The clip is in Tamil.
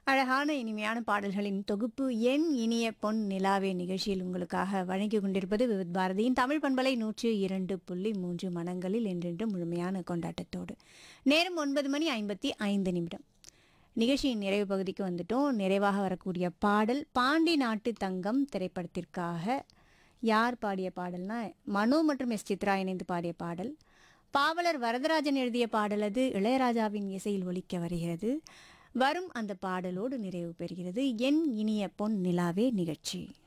அழகான இனிமையான பாடல்களின் தொகுப்பு என் இனிய பொன் நிலாவே நிகழ்ச்சியில் உங்களுக்காக வழங்கி கொண்டிருப்பது விவித் பாரதியின் தமிழ் பண்பலை நூற்று இரண்டு புள்ளி மூன்று மனங்களில் என்றென்று முழுமையான கொண்டாட்டத்தோடு நேரம் ஒன்பது மணி ஐம்பத்தி ஐந்து நிமிடம் நிகழ்ச்சியின் நிறைவு பகுதிக்கு வந்துட்டோம் நிறைவாக வரக்கூடிய பாடல் பாண்டி நாட்டு தங்கம் திரைப்படத்திற்காக யார் பாடிய பாடல்னா மனோ மற்றும் எஸ் சித்ரா இணைந்து பாடிய பாடல் பாவலர் வரதராஜன் எழுதிய பாடல் அது இளையராஜாவின் இசையில் ஒலிக்க வருகிறது வரும் அந்த பாடலோடு நிறைவு பெறுகிறது என் இனிய பொன் நிலாவே நிகழ்ச்சி